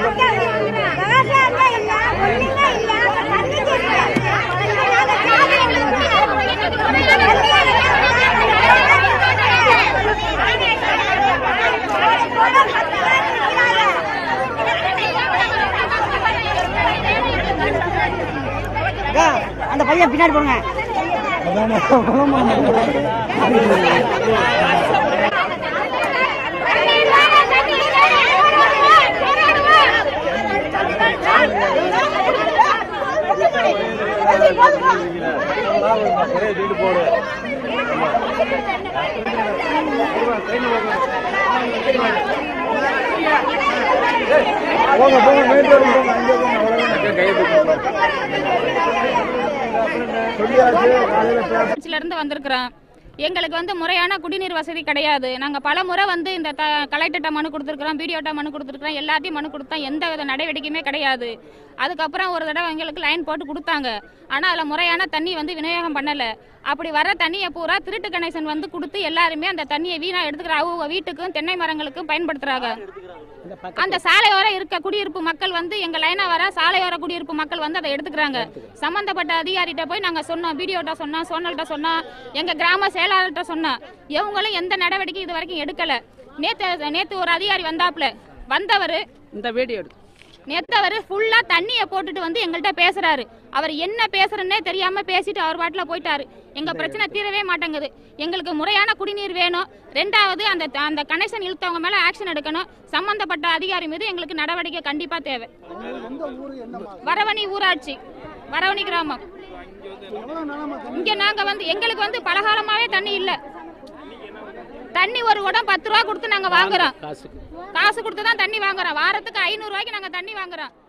அக்கா, அந்த பையன் பின்னாடி போங்க போங்க போங்க மெயின் ரோடு போங்க அங்கே போங்க அவ்வளோதான் கையை சொல்லியாச்சு காலையில் பேச கட்சியில இருந்து வந்திருக்கிறோம் எங்களுக்கு வந்து முறையான குடிநீர் வசதி கிடையாது நாங்கள் பல முறை வந்து இந்த த கலெக்டர்கிட்ட மனு கொடுத்துருக்குறோம் பிடிஓட்ட மனு கொடுத்துருக்குறோம் எல்லாத்தையும் மனு கொடுத்தோம் எந்த வித நடவடிக்கையுமே கிடையாது அதுக்கப்புறம் ஒரு தடவை எங்களுக்கு லைன் போட்டு கொடுத்தாங்க ஆனால் அதில் முறையான தண்ணி வந்து விநியோகம் பண்ணலை அப்படி வர தண்ணியை பூரா திருட்டு கனெக்ஷன் வந்து கொடுத்து எல்லாருமே அந்த தண்ணியை வீணாக எடுத்துக்கிற அவங்க வீட்டுக்கும் தென்னை மரங்களுக்கும் பயன்படுத்துகிறாங்க அந்த சாலையோர இருக்க குடியிருப்பு மக்கள் வந்து எங்க லைனா வர சாலையோர குடியிருப்பு மக்கள் வந்து அதை எடுத்துக்கிறாங்க சம்பந்தப்பட்ட அதிகாரிகிட்ட போய் நாங்க சொன்னோம் பிடிஓட்ட சொன்னோம் சோனல்கிட்ட சொன்னோம் எங்க கிராம செயலாளர்கிட்ட சொன்னோம் இவங்களும் எந்த நடவடிக்கை இது வரைக்கும் எடுக்கல நேத்து நேத்து ஒரு அதிகாரி வந்தாப்புல வந்தவர் இந்த வீடியோ எடுத்து நேத்து அவர் ஃபுல்லா தண்ணிய போட்டுட்டு வந்து எங்கள்கிட்ட பேசுறாரு அவர் என்ன பேசுறன்னே தெரியாம பேசிட்டு அவர் பாட்டுல போயிட்டாரு எங்க பிரச்சனை தீரவே மாட்டேங்குது எங்களுக்கு முறையான குடிநீர் வேணும் ரெண்டாவது அந்த அந்த கனெக்ஷன் இழுத்தவங்க மேல ஆக்ஷன் எடுக்கணும் சம்பந்தப்பட்ட அதிகாரி மீது எங்களுக்கு நடவடிக்கை கண்டிப்பா தேவை வரவணி ஊராட்சி வரவணி கிராமம் இங்க நாங்க வந்து எங்களுக்கு வந்து பலகாலமாவே தண்ணி இல்ல தண்ணி ஒரு குடம் பத்து ரூபா கொடுத்து நாங்க வாங்குறோம் காசு கொடுத்து தான் தண்ணி வாங்குறோம் வாரத்துக்கு ஐநூறு ரூபாய்க்கு நாங்க தண்ணி வாங்குறோம்